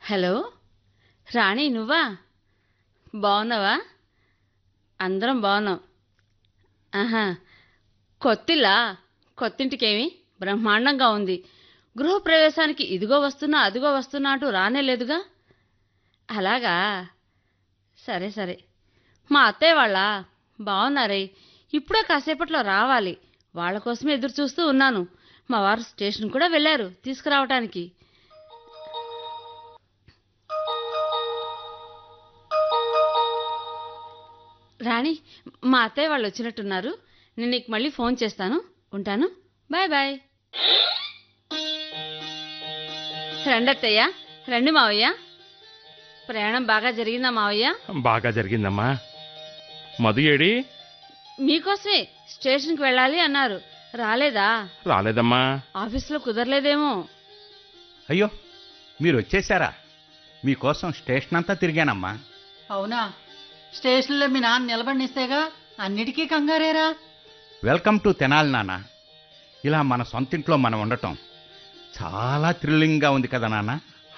hello రాణి నువ్వా బాగున్నావా అందరం బాగున్నాం ఆహా కొత్తిల్లా కొత్తింటికేమి బ్రహ్మాండంగా ఉంది గృహప్రవేశానికి ఇదిగో వస్తున్నా అదిగో వస్తున్నా అంటూ రానే లేదుగా అలాగా సరే సరే మా అత్తయ్య వాళ్ళ బాగున్నారే ఇప్పుడే కాసేపట్లో రావాలి వాళ్ళ కోసమే ఎదురు చూస్తూ ఉన్నాను మా వారు స్టేషన్ కూడా వెళ్ళారు తీసుకురావటానికి రాణి మా అత్తయ్య వాళ్ళు వచ్చినట్టున్నారు నేను నీకు మళ్ళీ ఫోన్ చేస్తాను ఉంటాను బాయ్ బాయ్ రండి అత్తయ్య రండి మావయ్య ప్రయాణం బాగా జరిగిందా మావయ్య బాగా జరిగిందమ్మా మధు ఏడి మీకోసమే స్టేషన్కి వెళ్ళాలి అన్నారు రాలేదా రాలేదమ్మా ఆఫీస్లో కుదరలేదేమో అయ్యో మీరు వచ్చేసారా మీకోసం స్టేషన్ అంతా తిరిగానమ్మా అవునా స్టేషన్లో మీ నాన్న నిలబడినిస్తేగా అన్నిటికీ కంగారేరా వెల్కమ్ టు తెనాలి నాన్న ఇలా మన సొంతింట్లో మనం ఉండటం చాలా థ్రిల్లింగ్గా ఉంది కదా నాన్న